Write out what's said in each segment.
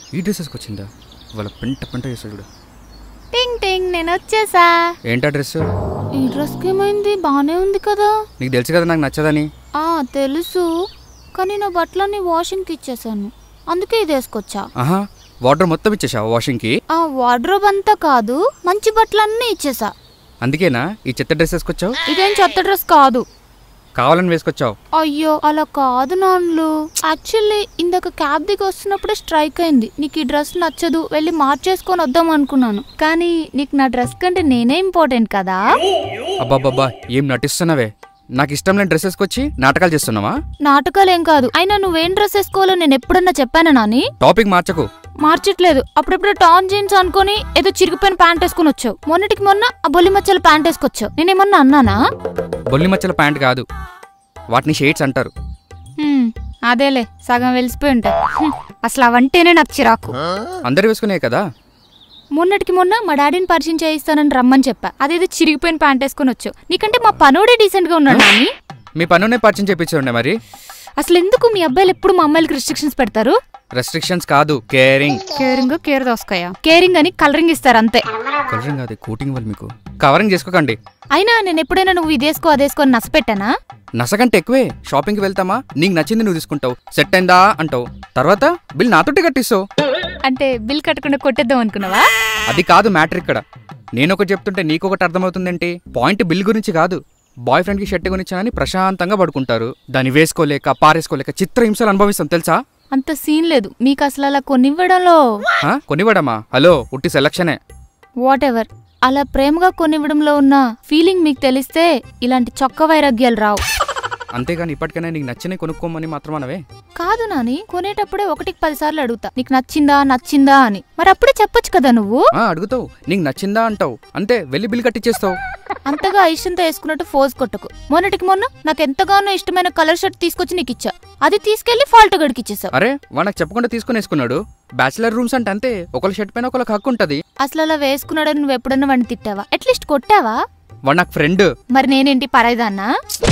ఈ డ్రెస్సెస్కి వచ్చిందా వాళ్ళ పెంట పెంట చేస్తాడు చూడు టింగ్ టింగ్ నేను వచ్చేసా ఏంటా డ్రెస్ ఈ డ్రెస్కి ఏమైంది బానే ఉంది కదా నీకు తెలుసు కదా నాకు నచ్చదని ఆ తెలుసు కానీ నా బట్టలన్నీ వాషింగ్కి ఇచ్చేసాను అందుకే ఇది వేసుకొచ్చా ఆహా వాటర్ మొత్తం ఇచ్చేసావు వాషింగ్కి ఆ వార్డ్రోబ్ అంతా కాదు మంచి బట్టలన్నీ ఇచ్చేసా అందుకేనా ఈ చెత్త డ్రెస్ వేసుకొచ్చావు ఇదేం చెత్త డ్రెస్ కాదు కావాలని వేసుకొచ్చావు అయ్యో అలా కాదు నాన్లు యాక్చువల్లీ ఇందాక క్యాబ్ దిగి వస్తున్నప్పుడే స్ట్రైక్ అయింది నీకు ఈ డ్రెస్ నచ్చదు వెళ్ళి మార్చేసుకొని వద్దాం అనుకున్నాను కానీ నీకు నా డ్రెస్ కంటే నేనే ఇంపార్టెంట్ కదా అబ్బాబ్బా ఏం నటిస్తున్నావే నాకు ఇష్టం లేని డ్రెస్ వేసుకొచ్చి నాటకాలు చేస్తున్నావా నాటకాలు ఏం కాదు అయినా నువ్వేం డ్రెస్ వేసుకోవాలో నేను ఎప్పుడన్నా చెప్పానా నాని టాపిక్ మార్చకు మార్చట్లేదు అప్పుడప్పుడు టాన్ జీన్స్ అనుకొని ఏదో చిరిగిపోయిన ప్యాంట్ వేసుకుని వచ్చావు మొన్నటికి మొన్న ఆ బొల్లి మచ్చల ప్యాంట్ వేసుకొచ్చావు నేనేమన్నా అన్నానా బొల్లి మచ్చల ప్యాంట్ కాదు వాటిని షేడ్స్ అంటారు హ్మ్, అదేలే సగం వెలిసిపోయి ఉంటాయి హ్మ్, అసలు అవంటేనే నాకు చిరాకు అందరు వేసుకునే కదా మొన్నటికి మొన్న మా డాడీని పరిచయం చేయిస్తానని రమ్మని చెప్పా అదేదో చిరిగిపోయిన ప్యాంట్ వేసుకుని వచ్చావు నీకంటే మా పనోడే డీసెంట్ గా ఉన్నాడు నాని మీ పనునే పరిచయం చేపించండి మరి అసలు ఎందుకు మీ అబ్బాయిలు ఎప్పుడు మా అమ్మాయిలకి రిస్ట్రిక్షన్స్ పెడతారు రెస్ట్రిక్షన్స్ కాదు కేరింగ్ కేరింగ్ కేర్ దోసకాయ కేరింగ్ అని కలరింగ్ ఇస్తారు అంతే కలరింగ్ కాదు కోటింగ్ వాళ్ళు మీకు కవరింగ్ చేసుకోకండి అయినా నేను ఎప్పుడైనా నువ్వు ఇదేసుకో అదేసుకో అని నసపెట్టానా నసకంటే ఎక్కువే షాపింగ్కి వెళ్తామా నీకు నచ్చింది నువ్వు తీసుకుంటావు సెట్ అయిందా అంటావు తర్వాత బిల్ నాతోటి కట్టిస్తావు అంటే బిల్ కట్టకుండా కొట్టేద్దాం అనుకున్నావా అది కాదు మ్యాటర్ ఇక్కడ నేను ఒకటి చెప్తుంటే నీకు ఒకటి అర్థమవుతుందంటే పాయింట్ బిల్ గురించి కాదు బాయ్ ఫ్రెండ్కి షర్ట్ కొనిచ్చానని ప్రశాంతంగా పడుకుంటారు దాన్ని వేసుకోలేక పారేసుకోలేక చిత్రహింసలు అనుభవిస్తాం తెలుసా అంత సీన్ లేదు మీకు అసలు అలా కొనివ్వడంలో ఆ? కొనివ్వడమా హలో ఉట్టి సెలక్షనే వాట్ ఎవర్ అలా ప్రేమగా కొనివ్వడంలో ఉన్న ఫీలింగ్ మీకు తెలిస్తే ఇలాంటి చొక్క వైరాగ్యాలు రావు అంతేగాని ఇప్పటికైనా నీకు నచ్చినవి కొనుక్కోమని మాత్రం అనవే కాదు నాని కొనేటప్పుడే ఒకటికి పదిసార్లు అడుగుతా నీకు నచ్చిందా నచ్చిందా అని మరి అప్పుడే చెప్పొచ్చు కదా నువ్వు ఆ, అడుగుతావు నీకు నచ్చిందా అంటావు అంతే వెళ్ళి బిల్ కట్టించేస్తావు అంతగా ఇష్టంతో వేసుకున్నట్టు ఫోజ్ కొట్టకు మొన్నటికి మొన్న నాకు ఎంతగానో ఇష్టమైన కలర్ షర్ట్ తీసుకొచ్చి నీకు ఇచ్చా అది తీసుకెళ్లి ఫాల్ట్ గడికి ఇచ్చేసావు అరే వాడు నాకు చెప్పకుండా తీసుకుని వేసుకున్నాడు బ్యాచిలర్ రూమ్స్ అంటే అంతే ఒకళ్ళ షర్ట్ పైన ఒకళ్ళకి హక్కు ఉంటుంది అసలు అలా వేసుకున్నాడని నువ్వు ఎప్పుడన్నా వాడిని తిట్టావా అట్లీస్ట్ కొట్టావా వాడు నాకు ఫ్రెండ్ మరి నేనేంటి పరాయిదాన్నా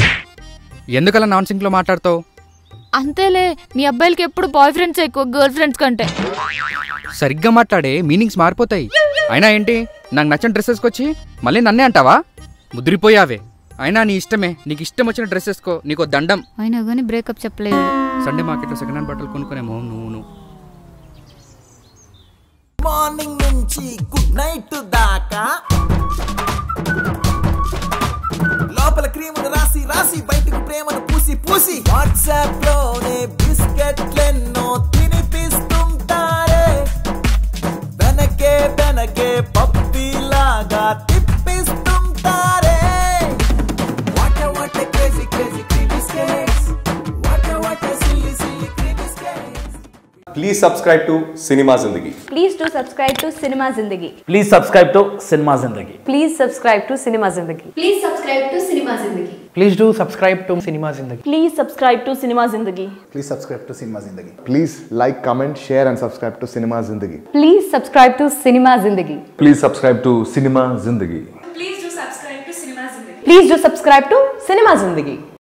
ఎందుకలా నాన్ సింక్ లో మాట్లాడతావు అంతేలే మీ అబ్బాయిలకి ఎప్పుడు బాయ్ ఫ్రెండ్స్ ఎక్కువ గర్ల్ ఫ్రెండ్స్ కంటే సరిగ్గా మాట్లాడే మీనింగ్స్ మారిపోతాయి అయినా ఏంటి నాకు నచ్చిన డ్రెస్ వేసుకొచ్చి మళ్ళీ నన్నే అంటావా ముదిరిపోయావే అయినా నీ ఇష్టమే నీకు ఇష్టం వచ్చిన డ్రెస్ వేసుకో నీకు ఓ దండం అయినా కానీ బ్రేకప్ చెప్పలేదు సండే మార్కెట్లో సెకండ్ హ్యాండ్ బట్టలు కొనుక్కునే మొహం నువ్వు నువ్వు మార్నింగ్ నుంచి గుడ్ నైట్ దాకా లోపల క్రీములు రాసి రాసి బయటకు ప్రేమను పూసి పూసి వాట్సాప్ లోనే బిస్కెట్లెన్నో తినిపిస్తుంటారే వెనకే వెనకే పప్పిలాగా తిప్పిస్తుంటారే వాట వాట క్రేజీ క్రేజీ క్రీమీ స్కేట్స్ వాట వాట silly silly creamy skates Please subscribe to Cinema Zindagi. Please do subscribe to Cinema Zindagi. Please subscribe to Cinema Zindagi. Please subscribe to Cinema Zindagi. Please subscribe to Cinema Zindagi. Please do subscribe to Cinema Zindagi. Please subscribe to Cinema Zindagi. Please subscribe to Cinema Zindagi. Please like, comment, share, and subscribe to Cinema Zindagi. Please subscribe to Cinema Zindagi. Please subscribe to Cinema Zindagi. Please do subscribe to Cinema Zindagi.